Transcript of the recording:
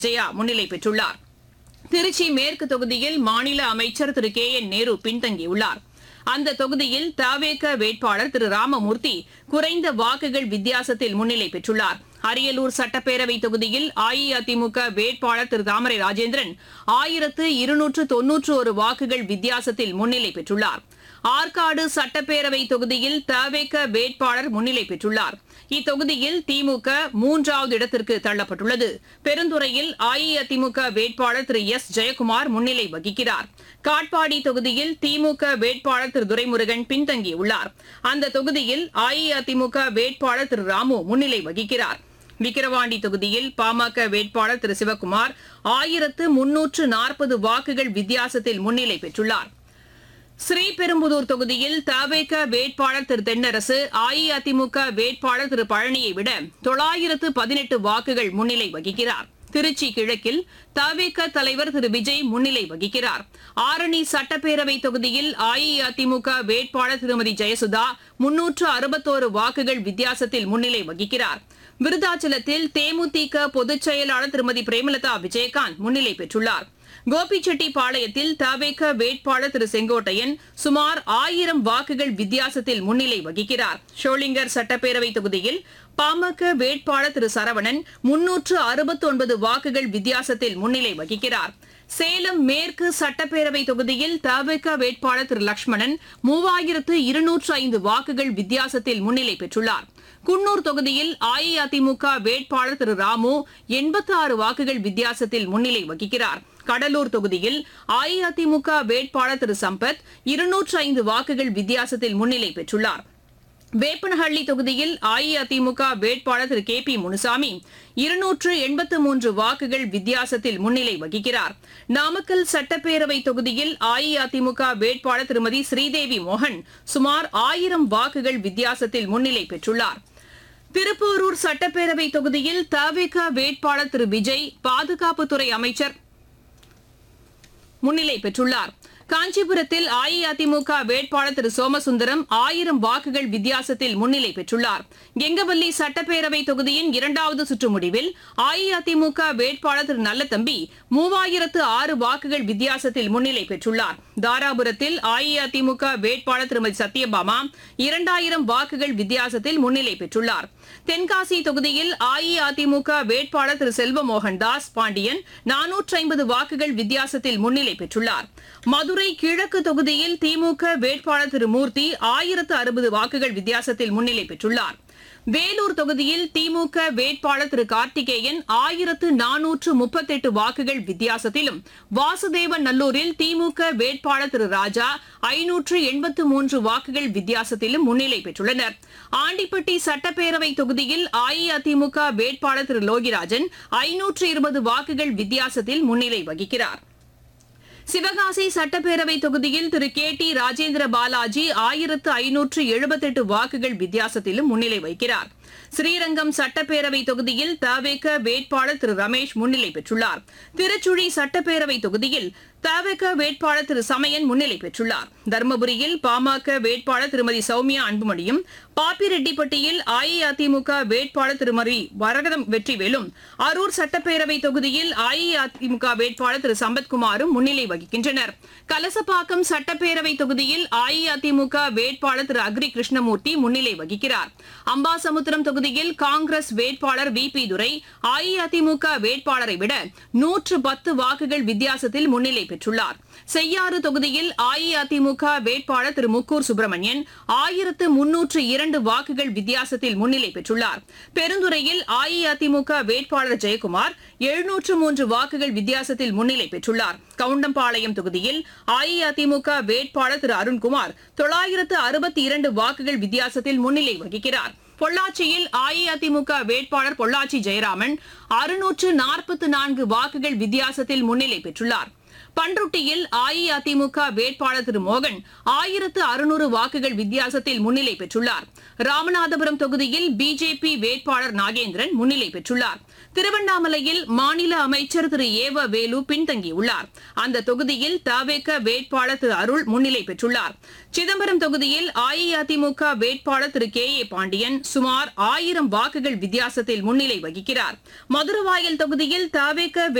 ஜெயா முன்னிலை பெற்றுள்ளார் திருச்சி மேற்கு தொகுதியில் மாநில அமைச்சர் திரு கே என் நேரு பின்தங்கியுள்ளார் அந்த தொகுதியில் தவேக வேட்பாளர் திரு ராமமூர்த்தி குறைந்த வாக்குகள் வித்தியாசத்தில் முன்னிலை பெற்றுள்ளார் அரியலூர் சட்டப்பேரவை தொகுதியில் அஇஅதிமுக வேட்பாளர் திரு தாமரை ராஜேந்திரன் ஆயிரத்து இருநூற்று தொன்னூற்று ஒரு வாக்குகள் வித்தியாசத்தில் முன்னிலை பெற்றுள்ளார் ஆற்காடு சட்டப்பேரவை தொகுதியில் தவேக வேட்பாளர் முன்னிலை பெற்றுள்ளார் இத்தொகுதியில் திமுக மூன்றாவது இடத்திற்கு தள்ளப்பட்டுள்ளது பெருந்துறையில் அஇஅதிமுக வேட்பாளர் திரு எஸ் ஜெயக்குமார் முன்னிலை வகிக்கிறார் காட்பாடி தொகுதியில் திமுக வேட்பாளர் திரு துரைமுருகன் பின்தங்கியுள்ளார் அந்த தொகுதியில் அஇஅதிமுக வேட்பாளர் திரு ராமு முன்னிலை வகிக்கிறார் விக்கிரவாண்டி தொகுதியில் பாமக வேட்பாளர் திரு சிவக்குமார் ஆயிரத்து முன்னூற்று நாற்பது வாக்குகள் வித்தியாசத்தில் முன்னிலை பெற்றுள்ளார் ஸ்ரீபெரும்புதூர் தொகுதியில் தவேக வேட்பாளர் திரு தென்னரசு அஇஅதிமுக வேட்பாளர் திரு பழனியை விட தொள்ளாயிரத்து பதினெட்டு வாக்குகள் முன்னிலை வகிக்கிறார் திருச்சி கிழக்கில் தவேக தலைவர் திரு விஜய் முன்னிலை வகிக்கிறார் ஆரணி சட்டப்பேரவை தொகுதியில் அஇஅதிமுக வேட்பாளர் திருமதி ஜெயசுதா முன்னூற்று அறுபத்தோரு வாக்குகள் வித்தியாசத்தில் முன்னிலை வகிக்கிறார் விருதாச்சலத்தில் தேமுதிக பொதுச் செயலாளர் திருமதி பிரேமலதா விஜயகாந்த் முன்னிலை பெற்றுள்ளார் கோபிச்செட்டிப்பாளையத்தில் தவேக வேட்பாளர் திரு செங்கோட்டையன் சுமார் ஆயிரம் வாக்குகள் வித்தியாசத்தில் முன்னிலை வகிக்கிறார் ஷோலிங்கர் சட்டப்பேரவை தொகுதியில் பாமக வேட்பாளர் திரு சரவணன் முன்னூற்று அறுபத்தி ஒன்பது வாக்குகள் வித்தியாசத்தில் முன்னிலை வகிக்கிறார் சேலம் மேற்கு சட்டப்பேரவை தொகுதியில் தவேக வேட்பாளர் திரு லட்சுமணன் மூவாயிரத்து இருநூற்று ஐந்து வாக்குகள் வித்தியாசத்தில் முன்னிலை பெற்றுள்ளார் குன்னூர் தொகுதியில் அஇஅதிமுக வேட்பாளர் திரு ராமு எண்பத்தி ஆறு வாக்குகள் வித்தியாசத்தில் முன்னிலை வகிக்கிறார் கடலூர் தொகுதியில் அஇஅதிமுக வேட்பாளர் திரு சம்பத் இருநூற்று ஐந்து வாக்குகள் வித்தியாசத்தில் முன்னிலை பெற்றுள்ளார் வேப்பனஹள்ளி தொகுதியில் அஇஅதிமுக வேட்பாளர் திரு கே பி முனுசாமி இருநூற்று எண்பத்து மூன்று வாக்குகள் வித்தியாசத்தில் முன்னிலை வகிக்கிறார் நாமக்கல் சட்டப்பேரவை தொகுதியில் அஇஅதிமுக வேட்பாளர் திருமதி ஸ்ரீதேவி மோகன் சுமார் ஆயிரம் வாக்குகள் வித்தியாசத்தில் முன்னிலை பெற்றுள்ளார் திருப்போரூர் சட்டப்பேரவை தொகுதியில் தவிக வேட்பாளர் திரு விஜய் பாதுகாப்புத்துறை அமைச்சர் முன்னிலை பெற்றுள்ளார் காஞ்சிபுரத்தில் அஇஅதிமுக வேட்பாளர் திரு சோமசுந்தரம் ஆயிரம் வாக்குகள் வித்தியாசத்தில் முன்னிலை பெற்றுள்ளார் கெங்கவல்லி சட்டப்பேரவை தொகுதியின் இரண்டாவது சுற்று முடிவில் அஇஅதிமுக வேட்பாளர் திரு நல்லதம்பி மூவாயிரத்து ஆறு வாக்குகள் வித்தியாசத்தில் முன்னிலை பெற்றுள்ளார் தாராபுரத்தில் அஇஅதிமுக வேட்பாளர் திருமதி சத்யபாமா இரண்டாயிரம் வாக்குகள் வித்தியாசத்தில் முன்னிலை பெற்றுள்ளார் தென்காசி தொகுதியில் அஇஅதிமுக வேட்பாளர் திரு செல்வமோகன் தாஸ் பாண்டியன் நானூற்று ஐம்பது வாக்குகள் வித்தியாசத்தில் முன்னிலை பெற்றுள்ளார் மதுரை கிழக்கு தொகுதியில் திமுக வேட்பாளர் திரு மூர்த்தி ஆயிரத்து அறுபது வாக்குகள் வித்தியாசத்தில் முன்னிலை பெற்றுள்ளார் வேலூர் தொகுதியில் திமுக வேட்பாளர் திரு கார்த்திகேயன் ஆயிரத்து நானூற்று முப்பத்தெட்டு வாக்குகள் வித்தியாசத்திலும் வாசுதேவன் நல்லூரில் திமுக வேட்பாளர் திரு ராஜா ஐநூற்று எண்பத்து மூன்று வாக்குகள் வித்தியாசத்திலும் முன்னிலை பெற்றுள்ளனர் ஆண்டிப்பட்டி சட்டப்பேரவை தொகுதியில் அஇஅதிமுக வேட்பாளர் திரு லோகிராஜன் ஐநூற்று இருபது வாக்குகள் வித்தியாசத்தில் முன்னிலை வகிக்கிறார் சிவகாசி சட்டப்பேரவை தொகுதியில் திரு கே டி ராஜேந்திர பாலாஜி ஆயிரத்து ஐநூற்று எழுபத்தெட்டு வாக்குகள் வித்தியாசத்திலும் முன்னிலை வைக்கிறார் ஸ்ரீரங்கம் சட்டப்பேரவை தொகுதியில் தவேக வேட்பாளர் திரு ரமேஷ் முன்னிலை பெற்றுள்ளார் திருச்சுழி சட்டப்பேரவை தொகுதியில் தவேக வேட்பாளர் திரு சமயன் முன்னிலை பெற்றுள்ளார் தருமபுரியில் பாமக வேட்பாளர் திருமதி சௌமியா அன்புமணியும் பாப்பிரெட்டிப்பட்டியில் அஇஅதிமுக வேட்பாளர் திருமதி வரதம் வெற்றிவேலும் அரூர் சட்டப்பேரவை தொகுதியில் அஇஅதிமுக வேட்பாளர் திரு சம்பத்குமாரும் முன்னிலை வகிக்கின்றனர் கலசப்பாக்கம் சட்டப்பேரவை தொகுதியில் அஇஅதிமுக வேட்பாளர் திரு அக்ரி கிருஷ்ணமூர்த்தி முன்னிலை வகிக்கிறார் அம்பாசமுத்திரம் தொகுதியில் காங்கிரஸ் வேட்பாளர் வி பி துரை அஇஅதிமுக வேட்பாளரை விட நூற்று பத்து வாக்குகள் வித்தியாசத்தில் முன்னிலை பெற்றுள்ளார் செய்யாறு தொகுதியில் அஇஅதிமுக வேட்பாளர் திரு முக்கூர் சுப்பிரமணியன் ஆயிரத்து முன்னூற்று இரண்டு வாக்குகள் வித்தியாசத்தில் முன்னிலை பெற்றுள்ளார் பெருந்துறையில் அஇஅதிமுக வேட்பாளர் ஜெயக்குமார் எழுநூற்று மூன்று வாக்குகள் வித்தியாசத்தில் முன்னிலை பெற்றுள்ளார் கவுண்டம்பாளையம் தொகுதியில் அஇஅதிமுக வேட்பாளர் திரு அருண்குமார் தொள்ளாயிரத்து அறுபத்தி இரண்டு வாக்குகள் வித்தியாசத்தில் முன்னிலை வகிக்கிறார் பொள்ளாச்சியில் அஇஅதிமுக வேட்பாளர் பொள்ளாச்சி ஜெயராமன் அறுநூற்று நாற்பத்தி நான்கு வாக்குகள் வித்தியாசத்தில் முன்னிலை பெற்றுள்ளார் பன்ருட்டியில் அஇஅதிமுக வேட்பாளர் திரு மோகன் ஆயிரத்து அறுநூறு வாக்குகள் வித்தியாசத்தில் முன்னிலை பெற்றுள்ளார் ராமநாதபுரம் தொகுதியில் பிஜேபி வேட்பாளர் நாகேந்திரன் முன்னிலை பெற்றுள்ளார் திருவண்ணாமலையில் மாநில அமைச்சர் திரு ஏவ வேலு பின்தங்கியுள்ளார் அந்த தொகுதியில் தவேக வேட்பாளர் திரு அருள் முன்னிலை பெற்றுள்ளார் சிதம்பரம் தொகுதியில் அஇஅதிமுக வேட்பாளர் திரு கே ஏ பாண்டியன் சுமார் ஆயிரம் வாக்குகள் வித்தியாசத்தில் முன்னிலை வகிக்கிறார் மதுரவாயல் தொகுதியில் தவேக